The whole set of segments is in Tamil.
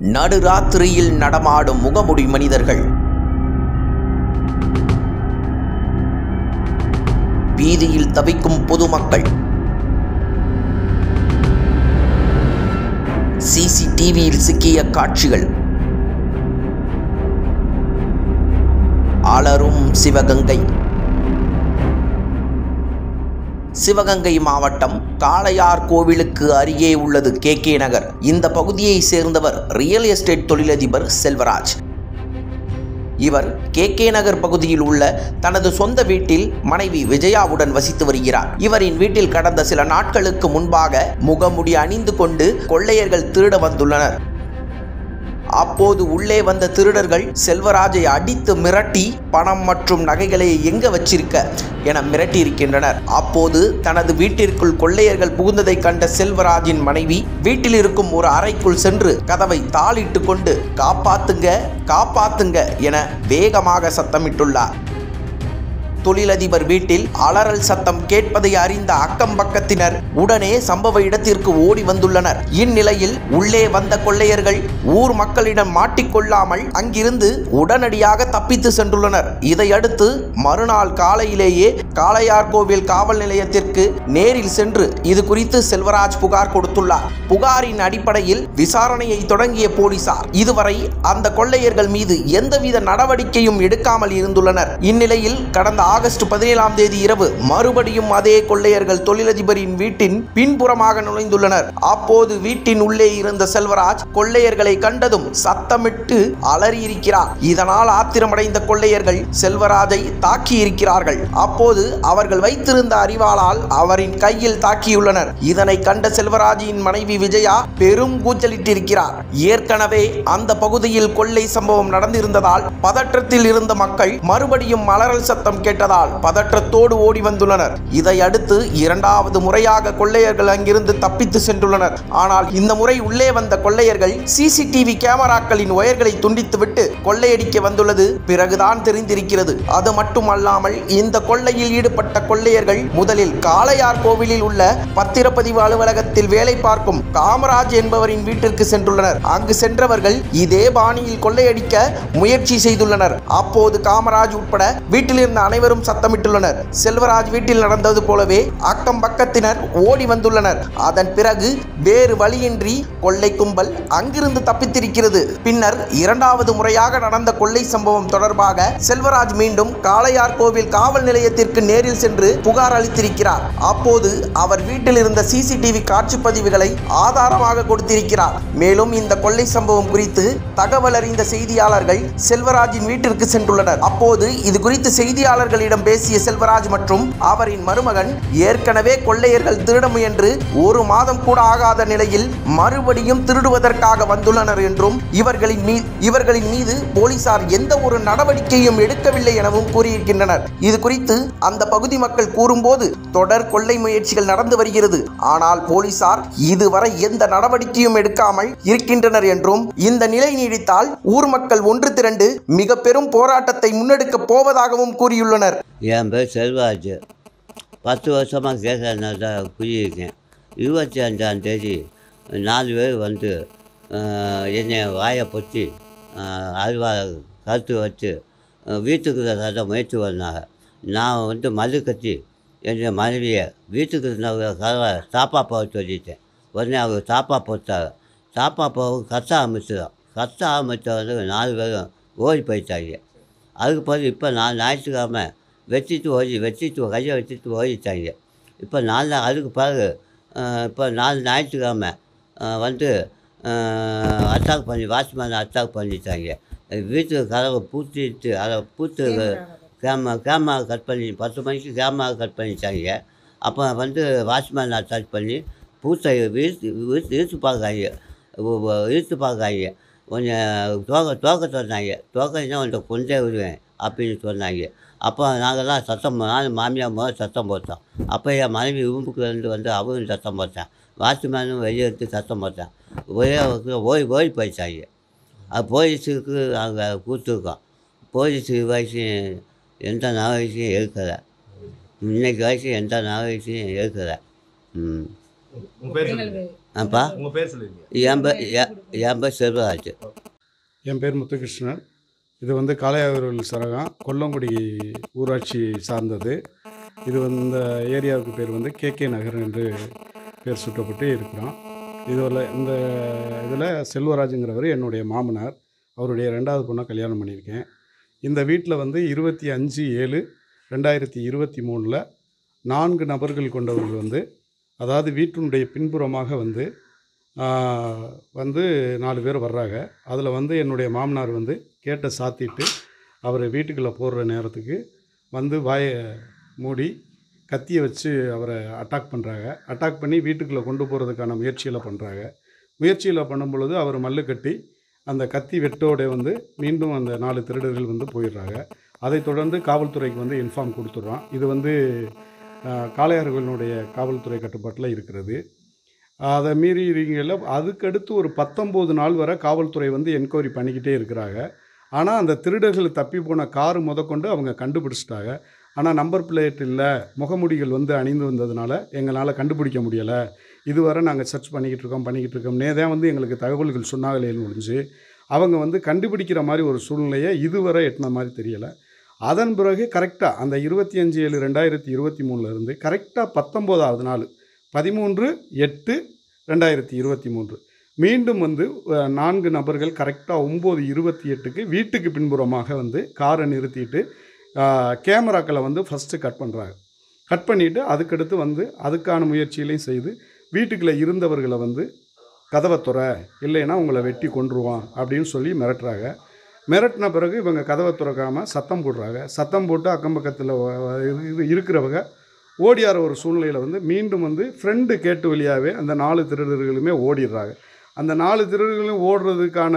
நடுராத்திரியில் நடமாடும் முகமுடி மனிதர்கள் வீதியில் தவிக்கும் பொதுமக்கள் சிசிடிவியில் சிக்கிய காட்சிகள் அலரும் சிவகங்கை சிவகங்கை மாவட்டம் காளையார் கோவிலுக்கு அருகே உள்ளது கே கே நகர் இந்த பகுதியை சேர்ந்தவர் ரியல் எஸ்டேட் தொழிலதிபர் செல்வராஜ் இவர் கே கே நகர் பகுதியில் உள்ள தனது சொந்த வீட்டில் மனைவி விஜயாவுடன் வசித்து வருகிறார் இவரின் வீட்டில் கடந்த சில நாட்களுக்கு முன்பாக முகமுடி அணிந்து கொண்டு கொள்ளையர்கள் திருட வந்துள்ளனர் அப்போது உள்ளே வந்த திருடர்கள் செல்வராஜை அடித்து மிரட்டி பணம் மற்றும் நகைகளை எங்க வச்சிருக்க என மிரட்டியிருக்கின்றனர் அப்போது தனது வீட்டிற்குள் கொள்ளையர்கள் புகுந்ததை கண்ட செல்வராஜின் மனைவி வீட்டில் இருக்கும் ஒரு அறைக்குள் சென்று கதவை தாளிட்டு கொண்டு காப்பாத்துங்க காப்பாத்துங்க என வேகமாக சத்தமிட்டுள்ளார் தொழிலதிபர் வீட்டில் அலறல் சத்தம் கேட்பதை அறிந்த அக்கம் பக்கத்தினர் உடனே சம்பவ இடத்திற்கு ஓடி வந்துள்ளனர் இந்நிலையில் உள்ளே வந்த கொள்ளையர்கள் ஊர் மக்களிடம் மாட்டிக்கொள்ளாமல் அங்கிருந்து உடனடியாக தப்பித்து சென்றுள்ளனர் இதையடுத்து மறுநாள் காலையிலேயே காளையார்கோவில் காவல் நிலையத்திற்கு நேரில் சென்று இது குறித்து செல்வராஜ் புகார் கொடுத்துள்ளார் புகாரின் அடிப்படையில் விசாரணையை தொடங்கிய போலீசார் இதுவரை அந்த கொள்ளையர்கள் மீது எந்தவித நடவடிக்கையும் எடுக்காமல் இருந்துள்ளனர் இந்நிலையில் கடந்த ஆகஸ்ட் பதினேழாம் தேதி இரவு மறுபடியும் அதே கொள்ளையர்கள் தொழிலதிபரின் வீட்டின் பின்புறமாக நுழைந்துள்ளனர் அப்போது வீட்டின் உள்ளே இருந்த செல்வராஜ் கொள்ளையர்களை கண்டதும் சத்தமிட்டு அலறியிருக்கிறார் இதனால் ஆத்திரமடைந்த கொள்ளையர்கள் செல்வராஜை தாக்கி இருக்கிறார்கள் அப்போது அவர்கள் வைத்திருந்த அறிவாளால் அவரின் கையில் தாக்கியுள்ளனர் இதனை கண்ட செல்வராஜின் மனைவி விஜயா பெரும் கூச்சலிட்டிருக்கிறார் ஏற்கனவே அந்த பகுதியில் கொள்ளை சம்பவம் நடந்திருந்ததால் பதற்றத்தில் இருந்த மக்கள் மறுபடியும் மலரல் சத்தம் கேட்டதால் பதற்றத்தோடு ஓடி வந்துள்ளனர் இதை அடுத்து இரண்டாவது முறையாக கொள்ளையர்கள் அங்கிருந்து தப்பித்து சென்றுள்ளனர் ஆனால் இந்த முறை உள்ளே வந்த கொள்ளையர்கள் சிசிடிவி கேமராக்களின் ஒயர்களை துண்டித்துவிட்டு கொள்ளையடிக்க வந்துள்ளது பிறகுதான் தெரிந்திருக்கிறது அது மட்டுமல்லாமல் இந்த கொள்ளையில் ஈடுபட்ட கொள்ளையர்கள் முதலில் காளையார் கோவிலில் உள்ள பத்திரப்பதிவு அலுவலகத்தில் வேலை பார்க்கும் காமராஜ் என்பவரின் வீட்டிற்கு சென்றுள்ளனர் அங்கு சென்றவர்கள் இதே பாணியில் கொள்ளையடிக்க முயற்சி செய்துள்ளனர் அப்போது காமராஜ் உட்பட வீட்டில் இருந்த அனைவரும் சத்தமிட்டுள்ளனர் செல்வராஜ் வீட்டில் நடந்தது போலவே அக்கம் பக்கத்தினர் ஓடி வந்துள்ளனர் அதன் பிறகு வேறு வழியின்றி கொள்ளை கும்பல் அங்கிருந்து தப்பித்திருக்கிறது பின்னர் இரண்டாவது முறையாக நடந்த கொள்ளை சம்பவம் தொடர்பாக செல்வராஜ் மீண்டும் காளையார் கோவில் காவல் நிலையத்திற்கு நேரில் சென்று புகார் அளித்திருக்கிறார் அப்போது அவர் வீட்டில் இருந்த சிசிடிவி காட்சி பதிவுகளை ஆதாரமாக கொடுத்திருக்கிறார் மேலும் இந்த கொள்ளை சம்பவம் குறித்து தகவல் அறிந்த செய்தியாளர்கள் செல்வராஜின் வீட்டிற்கு சென்றுள்ளனர் அப்போது இது குறித்து செய்தியாளர்களிடம் பேசிய செல்வராஜ் மற்றும் அவரின் மருமகன் ஏற்கனவே கொள்ளையர்கள் திருட முயன்று ஒரு மாதம் கூட ஆகாத நிலையில் மறுபடியும் திருடுவதற்காக வந்துள்ளனர் என்றும் இவர்களின் மீ இவர்களின் மீது போலீசார் எந்த ஒரு நடவடிக்கையும் எடுக்கவில்லை எனவும் கூறியிருக்கின்றனர் இது குறித்து அந்த பகுதி மக்கள் கூறும்போது தொடர் கொள்ளை முயற்சிகள் நடந்து வருகிறது ஆனால் போலீசார் இதுவரை எந்த நடவடிக்கையும் எடுக்காமல் இருக்கின்றனர் என்றும் இந்த நிலை நீடித்தால் ஊர் மக்கள் ஒன்று திரண்டு மிக பெரும் போராட்டத்தை முன்னெடுக்கப் போவதாகவும் கூறியுள்ளனர் என் பேர் செல்வராஜ் பத்து வருஷமாக கேட்கறதுனால தான் குடியிருக்கேன் இருபத்தி அஞ்சாம் தேதி நாலு பேர் வந்து ஆஹ், என்னை வாயை பொத்தி அல்வா கருத்து வச்சு ஆஹ், வீட்டுக்கு தர முயற்சி பண்ணாங்க நான் வந்து மது கட்டி என் மனைவியை வீட்டுக்கு கதவை சாப்பா போக சொல்லிட்டேன் உடனே அவர் சாப்பா போட்டார் சாப்பா போக கத்த ஆரம்பிச்சிடும் கத்த ஆரம்பித்த வந்து நாலு பேரும் ஓடி போயிட்டாங்க அதுக்கு பிறகு இப்போ நான் ஞாயிற்றுக்கிழமை வச்சுட்டு ஓடி வச்சுட்டு கையை வச்சுட்டு ஓடிட்டாங்க இப்போ நாலு நாள் அதுக்கு பிறகு அஹ், இப்போ நாலு ஞாயிற்றுக்கிழமை அஹ், வந்து அட்டாக் பண்ணி வாட்ச்மேன் அட்டாக் பண்ணிட்டாங்க வீட்டுக்கு கதவை பூட்டிட்டு அதை பூத்து கேமரா கேமரா கட் பண்ணி பத்து மணிக்கு கேமரா கட் பண்ணிட்டாங்க அப்போ வந்து வாட்ச்மேன் அட்டாக் பண்ணி பூத்தை வீழ்த்து வீழ்த்து இழுத்து பார்க்காங்க இழுத்து பார்க்காங்க கொஞ்சம் தோக்க தோக்க சொன்னாங்க தோக்கன்னா உன்ட்ட கொண்டே விடுவேன் அப்படின்னு சொன்னாங்க அப்போ நாங்கள்லாம் சத்தம் போ- நானும் மாமியார் முதல் சத்தம் போட்டோம் அப்போ என் மனைவி ரூமுக்குலேருந்து வந்து அவரும் சத்தம் போட்டேன் வாட்ச்மேனும் வெளியே எடுத்து சத்தம் போட்டேன் ஒரே ஒரு ஓடி ஓடி போயிட்டாங்க அது போலீஸுக்கு அங்கே கூப்பிட்டுருக்கோம் போலீஸு வயசையும் எந்த நடவடிக்கையும் எடுக்கலை இன்னைக்கு வயசு எந்த நடவடிக்கையும் எடுக்கலை ம் உங்கள் பேர் சொல்லுங்க ஆப்பா உங்க பேர் சொல்லுவீங்க என் பேர் என் என் பேர் செல்வராஜ் என் பேர் முத்துகிருஷ்ணன் இது வந்து காளையாவூர் சரகம் கொல்லங்குடி ஊராட்சி சார்ந்தது இது வந்து இந்த ஏரியாவுக்கு பேர் வந்து கேகே நகர் என்று பேர் சுட்டப்பட்டு இருக்கிறோம் இதில் இந்த இதில் செல்வராஜுங்கிறவர் என்னுடைய மாமனார் அவருடைய ரெண்டாவது பொண்ணை கல்யாணம் பண்ணியிருக்கேன் இந்த வீட்டில் வந்து இருபத்தி அஞ்சு ஏழு ரெண்டாயிரத்தி இருபத்தி மூணில் நான்கு நபர்கள் கொண்டவர்கள் வந்து அதாவது வீட்டினுடைய பின்புறமாக வந்து ஆஹ், வந்து நாலு பேர் வர்றாங்க அதில் வந்து என்னுடைய மாமனார் வந்து கேட்டை சாத்திட்டு அவர் வீட்டுக்குள்ளே போடுற நேரத்துக்கு வந்து வாயை மூடி கத்தியை வச்சு அவரை அட்டாக் பண்ணுறாங்க அட்டாக் பண்ணி வீட்டுக்குள்ளே கொண்டு போகிறதுக்கான முயற்சிகளை பண்ணுறாங்க முயற்சியில் பண்ணும் பொழுது அவர் மல்லு கட்டி அந்த கத்தி வெட்டோட வந்து மீண்டும் அந்த நாலு திருடர்கள் வந்து போயிடுறாங்க அதைத் தொடர்ந்து காவல்துறைக்கு வந்து இன்ஃபார்ம் கொடுத்துட்றோம் இது வந்து ஆஹ், காளையார்களுடைய காவல்துறை கட்டுப்பாட்டில் இருக்கிறது அதை மீறி இருக்கல அதுக்கடுத்து ஒரு பத்தொம்போது நாள் வரை காவல்துறை வந்து என்கொயரி பண்ணிக்கிட்டே இருக்கிறாங்க ஆனால் அந்த திருடர்கள் தப்பி போன காரு முதற்கொண்டு அவங்க கண்டுபிடிச்சிட்டாங்க ஆனால் நம்பர் பிளேட் இல்லை முகமூடிகள் வந்து அணிந்து வந்ததுனால எங்களால் கண்டுபிடிக்க முடியலை இதுவரை நாங்கள் சர்ச் பண்ணிக்கிட்டு இருக்கோம் பண்ணிக்கிட்டு இருக்கோம் நேதான் வந்து எங்களுக்கு தகவல்கள் சொன்னாங்களே முடிஞ்சு அவங்க வந்து கண்டுபிடிக்கிற மாதிரி ஒரு சூழ்நிலையை இதுவரை எட்டின மாதிரி தெரியலை அதன் பிறகு கரெக்டாக அந்த இருபத்தி அஞ்சு ஏழு ரெண்டாயிரத்தி இருபத்தி மூணுலேருந்து கரெக்டாக பத்தொம்போதாவது நாள் பதிமூன்று எட்டு ரெண்டாயிரத்தி இருபத்தி மூன்று மீண்டும் வந்து அஹ், நான்கு நபர்கள் கரெக்டாக ஒம்பது இருபத்தி எட்டுக்கு வீட்டுக்கு பின்புறமாக வந்து காரை நிறுத்திட்டு அஹ், கேமராக்களை வந்து ஃபஸ்ட்டு கட் பண்ணுறாங்க கட் பண்ணிவிட்டு அதுக்கடுத்து வந்து அதுக்கான முயற்சிகளையும் செய்து வீட்டுக்குள்ளே இருந்தவர்களை வந்து கதவை துற இல்லைன்னா உங்களை வெட்டி கொன்றுவான் அப்படின்னு சொல்லி மிரட்டுறாங்க மிரட்டின பிறகு இவங்க கதவை திறக்காமல் சத்தம் போடுறாங்க சத்தம் போட்டு அக்கம் பக்கத்தில் இருக்கிறவங்க ஓடியார ஒரு சூழ்நிலையில் வந்து மீண்டும் வந்து ஃப்ரெண்டு கேட்டு வழியாகவே அந்த நாலு திருடர்களுமே ஓடிடுறாங்க அந்த நாலு திருடர்களும் ஓடுறதுக்கான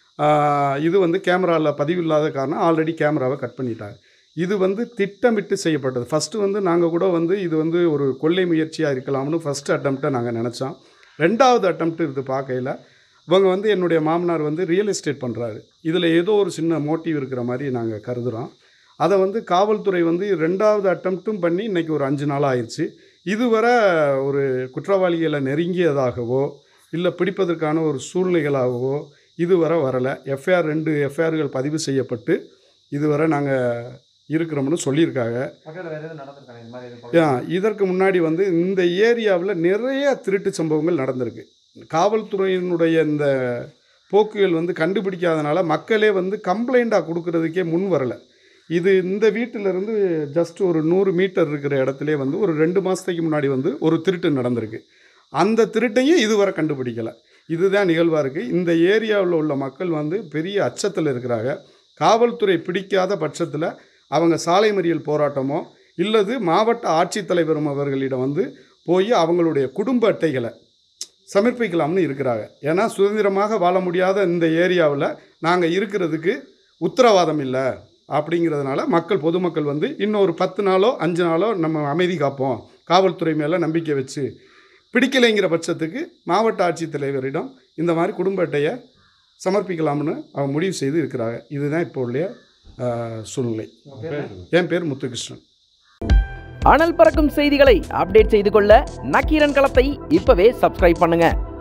ஆஹ், இது வந்து கேமராவில் பதிவில்லாத காரணம் ஆல்ரெடி கேமராவை கட் பண்ணிட்டாங்க இது வந்து திட்டமிட்டு செய்யப்பட்டது ஃபஸ்ட்டு வந்து நாங்கள் கூட வந்து இது வந்து ஒரு கொள்ளை முயற்சியாக இருக்கலாம்னு ஃபஸ்ட்டு அட்டம்ப்டை நாங்கள் நினச்சோம் ரெண்டாவது அட்டம்ப்ட் இது பார்க்கையில் இவங்க வந்து என்னுடைய மாமனார் வந்து ரியல் எஸ்டேட் பண்ணுறாரு இதில் ஏதோ ஒரு சின்ன மோட்டிவ் இருக்கிற மாதிரி நாங்கள் கருதுகிறோம் அதை வந்து காவல்துறை வந்து ரெண்டாவது அட்டம்ப்ட்டும் பண்ணி இன்றைக்கி ஒரு அஞ்சு நாள் ஆயிடுச்சு இதுவரை ஒரு குற்றவாளிகளை நெருங்கியதாகவோ இல்லை பிடிப்பதற்கான ஒரு சூழ்நிலைகளாகவோ இதுவரை வரலை எஃப்ஐஆர் ரெண்டு எஃப்ஐஆர்கள் பதிவு செய்யப்பட்டு இதுவரை நாங்கள் இருக்கிறோம்னு சொல்லியிருக்காங்க பக்கத்துல வேற எதுவும் நடந்திருக்காங்க இந்த மாதிரி எதுவும் ஆ, இதற்கு முன்னாடி வந்து இந்த ஏரியாவில் நிறைய திருட்டு சம்பவங்கள் நடந்திருக்கு காவல்துறையினுடைய இந்த போக்குகள் வந்து கண்டுபிடிக்காதனால மக்களே வந்து கம்ப்ளைண்ட்டாக கொடுக்கறதுக்கே முன் வரலை இது இந்த வீட்டிலேருந்து ஜஸ்ட் ஒரு நூறு மீட்டர் இருக்கிற இடத்துலே வந்து ஒரு ரெண்டு மாதத்துக்கு முன்னாடி வந்து ஒரு திருட்டு நடந்திருக்கு அந்த திருட்டையும் இதுவரை கண்டுபிடிக்கலை இதுதான் நிகழ்வாக இருக்குது இந்த ஏரியாவில் உள்ள மக்கள் வந்து பெரிய அச்சத்தில் இருக்கிறாங்க காவல்துறை பிடிக்காத பட்சத்தில் அவங்க சாலை மறியல் போராட்டமோ இல்லது மாவட்ட ஆட்சித்தலைவரும் அவர்களிடம் வந்து போய் அவங்களுடைய குடும்ப அட்டைகளை சமர்ப்பிக்கலாம்னு இருக்கிறாங்க ஏன்னா சுதந்திரமாக வாழ முடியாத இந்த ஏரியாவில் நாங்கள் இருக்கிறதுக்கு உத்தரவாதம் இல்லை அப்படிங்கிறதுனால மக்கள் பொதுமக்கள் வந்து இன்னொரு பத்து நாளோ அஞ்சு நாளோ நம்ம அமைதி காப்போம் காவல்துறை மேலே நம்பிக்கை வச்சு பிடிக்கலைங்கிற பட்சத்துக்கு மாவட்ட ஆட்சித்தலைவரிடம் இந்த மாதிரி குடும்ப அட்டையை சமர்ப்பிக்கலாம்னு அவங்க முடிவு செய்து இருக்கிறாங்க இதுதான் இப்போ உள்ள ஆஹ், சூழ்நிலை என் பேர் முத்துகிருஷ்ணன் அனல் பறக்கும் செய்திகளை அப்டேட் செய்து கொள்ள நக்கீரன் களத்தை இப்பவே சப்ஸ்கிரைப் பண்ணுங்க